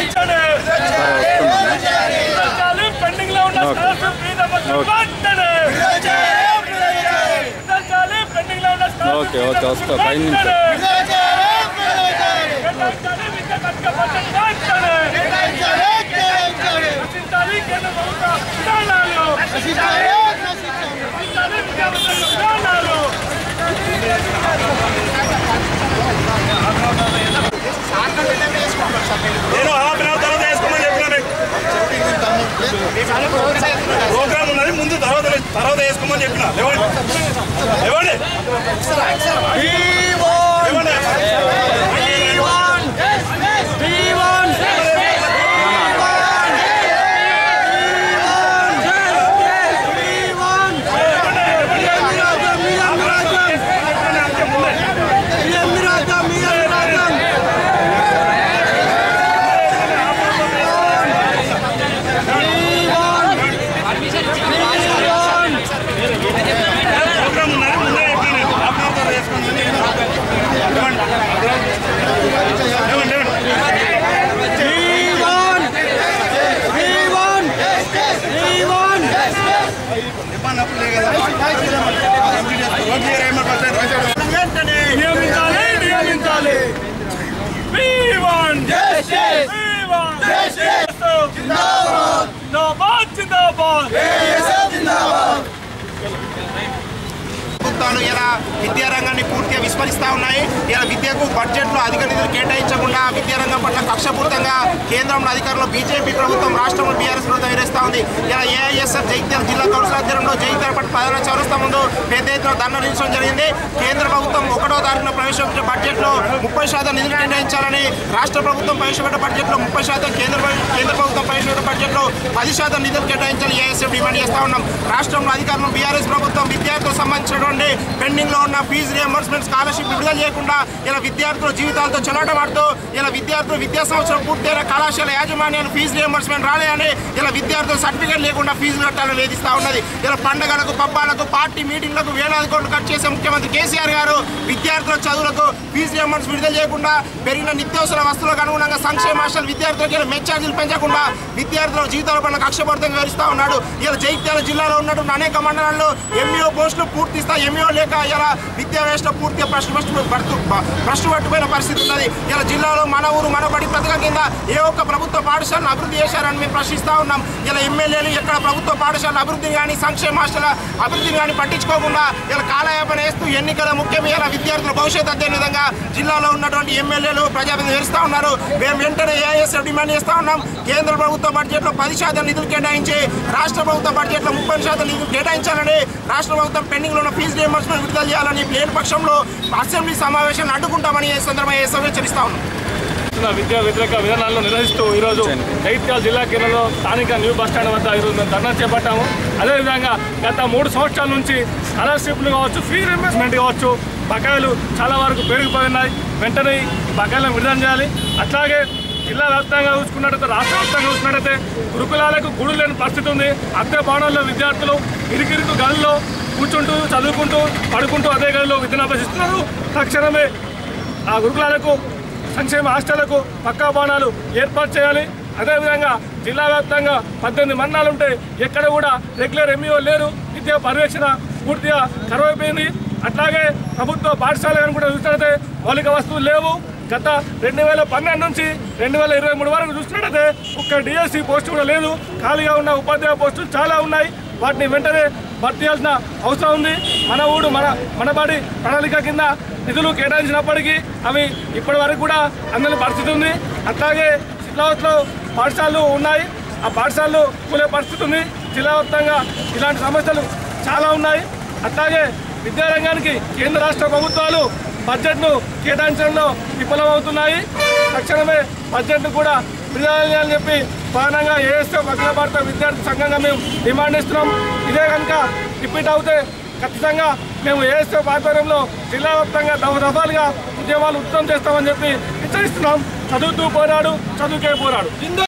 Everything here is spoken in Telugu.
విధించాలి పెండింగ్ లో ఉన్న స్కాలర్షిప్ ఫీజు అమౌంట్ వెంటనే విధించాలి పెండింగ్ లో ఉన్న స్కాలర్షిప్ ఓకే, ఓకే, వస్తా. పైన నుంచి. కేటాయించాలి విద్యా కనుక బడ్జెట్ వెంటనే రచించాలి కేంద్ర ప్రభుత్వ విధానాలు రచించాలి విద్యా బడ్జెట్ విధానాలు నేను హాఫ్ అన్ అవర్ తర్వాత వేసుకోమని చెప్పిన మీకు ప్రోగ్రామ్ ఉన్నది ముందు తర్వాత తర్వాత వేసుకోమని చెప్పిన లేవండి లేవండి లేవండి ప్రోగ్రామ్ ఉన్నది ముందే చెప్పిన నేను హాఫ్ అన్ అవర్ తర్వాత వేసుకోమని లేవండి లేవండి లేవండి ఇబ్బంది అప్పుడు లేదు కదా కంప్లీట్ చేసుకో రోడ్ క్లియర్ అయ్యే పంచాయతీ వెంటనే నియమించాలి నియమించాలి We want justice. We want justice. జిందాబాద్ జిందాబాద్ ప్రభుత్వాలు ఇలా విద్యారంగాన్ని పూర్తిగా విస్మరిస్తా ఉన్నాయి ఇలా విద్యకు బడ్జెట్లో అధిక నిధులు కేటాయించకుండా విద్యారంగం పట్ల కక్షపూరితంగా కేంద్రంలో అధికారంలో బీజేపీ ప్రభుత్వం రాష్ట్రంలో బీఆర్ఎస్ ప్రభుత్వం ఎదురేస్తా ఉంది ఇలా ఏఐఎస్ఎఫ్ జైత్యాల జిల్లా కౌన్సిల్ ఆధ్వర్యంలో జైత్యాల పట్ల ప్రధాన చౌరస్తా ముందు పెద్ద ఎత్తున ధర్నా నిర్వహించడం జరిగింది కేంద్ర ప్రభుత్వం ఒకటో తారీఖున ప్రవేశపెట్టిన బడ్జెట్లో ముప్పై శాతం నిధులు కేటాయించాలని రాష్ట్ర ప్రభుత్వం ప్రవేశపెట్టిన బడ్జెట్లో ముప్పై శాతం కేంద్ర ప్ర- కేంద్ర ప్రభుత్వం ప్రవేశపెట్టిన బడ్జెట్లో పది శాతం నిధులు కేటాయించాలని ఏఎస్ఎఫ్ డిమాండ్ చేస్తా ఉన్నాం రాష్ట్రంలో అధికారంలో బీఆర్ఎస్ ప్రభుత్వం విద్యార్థులకు సంబంధించినటువంటి పెండింగ్ లో ఉన్న ఫీజు రియంబర్స్మెంట్ స్కాలర్షిప్ విడుదల చేయకుండా ఇలా విద్యార్థుల జీవితాలతో చెలాటమాడుతూ ఇలా విద్యార్థులు విద్యా సంవత్సరం పూర్తయిన కళాశాల యాజమాన్యాలు ఫీజు రియంబర్స్మెంట్ రాలేదని ఇలా విద్యార్థులు సర్టిఫికేట్ లేకుండా ఫీజులు కట్టాలని వేధిస్తా ఉన్నది ఇలా పండుగలకు పబ్బాలకు పార్టీ మీటింగ్లకు వేలాది కోట్లు ఖర్చు చేసే ముఖ్యమంత్రి కేసీఆర్ గారు విద్యార్థుల చదువులకు ఫీజు రియంబర్స్ విడుదల చేయకుండా పెరిగిన నిత్యావసర వస్తువులకు అనుగుణంగా సంక్షేమ హాస్టల్ విద్యార్థులకు ఇలా మెచ్ ఛార్జీలు పెంచకుండా విద్యార్థుల జీవితాల పట్ల కక్షపూరితంగా వివరిస్తా ఉన్నాడు ఇలా జైత్యాల జిల్లాలో ఉన్నటువంటి అనేక మండలాల్లో ఎంఈఓ పోస్టులు పూర్తి స్థాయి ఎంఈఓ లేక ఇలా విద్యా వ్యవస్థ పూర్తిగా ప్రశ్న ప్రశ్న పడుతూ ప్రశ్న పట్టుపోయిన పరిస్థితి ఉన్నది ఇలా జిల్లాలో మన ఊరు మన బడి పథకం కింద ఏ ఒక్క ప్రభుత్వ పాఠశాలను అభివృద్ధి చేశారని మేము ప్రశ్నిస్తా ఉన్నాం ఇలా ఎమ్మెల్యేలు ఎక్కడ ప్రభుత్వ పాఠశాల అభివృద్ధిని కానీ సంక్షేమ హాస్టల్ అభివృద్ధిని కానీ పట్టించుకోకుండా ఇలా కాలయాపన వేస్తూ ఎన్నికల ముఖ్యం ఇలా విద్యార్థుల భవిష్యత్తు అదే విధంగా జిల్లాలో ఉన్నటువంటి ఎమ్మెల్యేలు ప్రజాప్రతినిధులు వేరుస్తా ఉన్నారు మేము వెంటనే ఏఎస్ డిమాండ్ చేస్తా ఉన్నాం కేంద్ర ప్రభుత్వ బడ్జెట్లో పది శాతం నిధులు కేటాయించి రాష్ట్ర ప్రభుత్వ బడ్జెట్లో ముప్పై శాతం నిధులు కేటాయించాలని రాష్ట్ర ప్రభుత్వం పెండింగ్ లో ఉన్న ఫీజు రియంబర్స్మెంట్ విడుదల చేయాలని లేని పక్షంలో అసెంబ్లీ సమావేశాన్ని అడ్డుకుంటామని ఈ సందర్భంగా ఏ హెచ్చరిస్తా ఉన్నాం చేస్తున్న విద్యా వ్యతిరేక విధానాలను నిర్వహిస్తూ ఈరోజు జైత్యాల జిల్లా కేంద్రంలో స్థానిక న్యూ బస్ స్టాండ్ వద్ద ఈరోజు మేము ధర్నా చేపట్టాము అదేవిధంగా గత మూడు సంవత్సరాల నుంచి స్కాలర్షిప్లు కావచ్చు ఫీ రియంబర్స్మెంట్ కావచ్చు బకాయిలు చాలా వరకు పెరిగిపోయినాయి వెంటనే ఈ బకాయిలను విడుదల చేయాలి అట్లాగే జిల్లా వ్యాప్తంగా చూసుకున్నట్టయితే రాష్ట్ర వ్యాప్తంగా చూసుకున్నట్టయితే గురుకులాలకు గుడులు లేని పరిస్థితి ఉంది అద్దె భవనాల్లో విద్యార్థులు ఇరుకిరుకు గదుల్లో కూర్చుంటూ చదువుకుంటూ పడుకుంటూ అదే గదిలో విద్యను అభ్యసిస్తున్నారు తక్షణమే ఆ గురుకులాలకు సంక్షేమ హాస్టళ్లకు పక్కా భవనాలు ఏర్పాటు చేయాలి అదేవిధంగా జిల్లా వ్యాప్తంగా పద్దెనిమిది మండలాలు ఉంటే ఎక్కడ కూడా రెగ్యులర్ ఎంఈఓ లేరు విద్యా పర్యవేక్షణ పూర్తిగా కరువైపోయింది అట్లాగే ప్రభుత్వ పాఠశాలను కూడా చూసినట్లయితే మౌలిక వస్తువులు లేవు గత రెండు వేల పన్నెండు నుంచి రెండు వేల ఇరవై మూడు వరకు చూసినట్లయితే ఒక్క డిఎస్సి పోస్టు కూడా లేదు ఖాళీగా ఉన్న ఉపాధ్యాయ పోస్టులు చాలా ఉన్నాయి వాటిని వెంటనే భర్తీ చేయాల్సిన అవసరం ఉంది మన ఊడు మన మనబడి ప్రణాళిక కింద నిధులు కేటాయించినప్పటికీ అవి ఇప్పటి వరకు కూడా అందని పరిస్థితి ఉంది అట్లాగే జిల్లాలో పాఠశాలలు ఉన్నాయి ఆ పాఠశాలలు కూలే పరిస్థితి ఉంది జిల్లా వ్యాప్తంగా ఇలాంటి సమస్యలు చాలా ఉన్నాయి అట్లాగే విద్యారంగానికి కేంద్ర రాష్ట్ర ప్రభుత్వాలు బడ్జెట్ను కేటాయించడంలో విఫలమవుతున్నాయి తక్షణమే బడ్జెట్ను కూడా విడుదల చేయాలని చెప్పి ప్రధానంగా ఏఎస్ఎఫ్ అఖిల భారత విద్యార్థి సంఘంగా మేము డిమాండ్ ఇస్తున్నాం ఇదే కనుక రిపీట్ అవుతే ఖచ్చితంగా మేము ఏఎస్ఎఫ్ ఆధ్వర్యంలో జిల్లా వ్యాప్తంగా దఫ దఫాలుగా ఉద్యమాలు ఉత్తమం చేస్తామని చెప్పి హెచ్చరిస్తున్నాం చదువుతూ పోరాడు చదువుకే పోరాడు